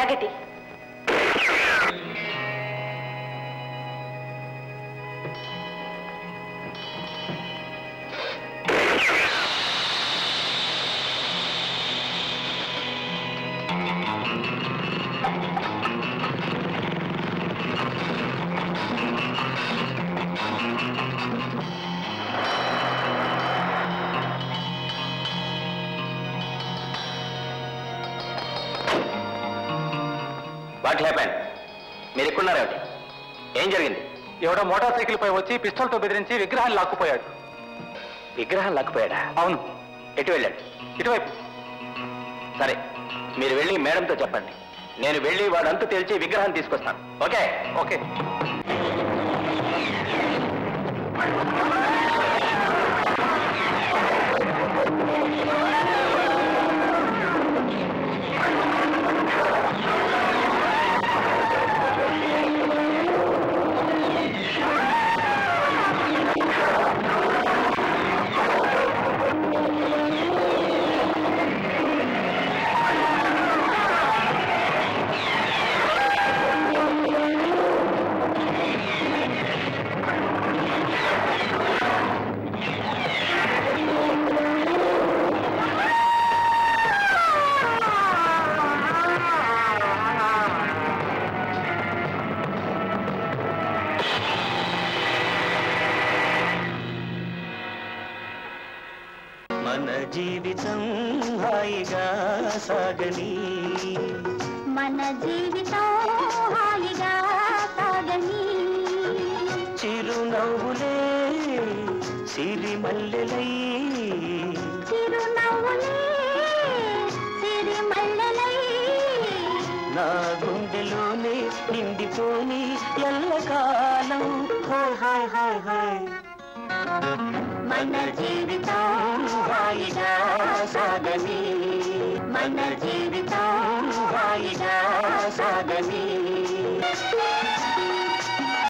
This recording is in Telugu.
బ్యాగ్ ఇటీ వాట్ హ్యాపెండ్ మీరు ఎక్కున్నారేమిటి ఏం జరిగింది ఎవడో మోటార్ సైకిల్ పై వచ్చి పిస్టల్తో బెదిరించి విగ్రహాన్ని లాక్కుపోయాడు విగ్రహం లాక్కుపోయాడా అవును ఎటు వెళ్ళాడు ఇటువైపు సరే మీరు వెళ్ళి మేడంతో చెప్పండి నేను వెళ్ళి వాడంతా తేల్చి విగ్రహం తీసుకొస్తాను ఓకే ఓకే మన జీవితం హాయిగా సాగని మన జీవితం హాయిగా సాగని చిరునవ్వులే సిరిమల్లెలై చిరునవ్వులే సిరిమల్లెలై నా గుండెలోనే నిండిపోని ఎల్లకాలం హాయ్ హాయ్ హాయ్ హాయ్ మన జీవితం హాయిగా సాగని మన జీవితం హాయిగా సాగని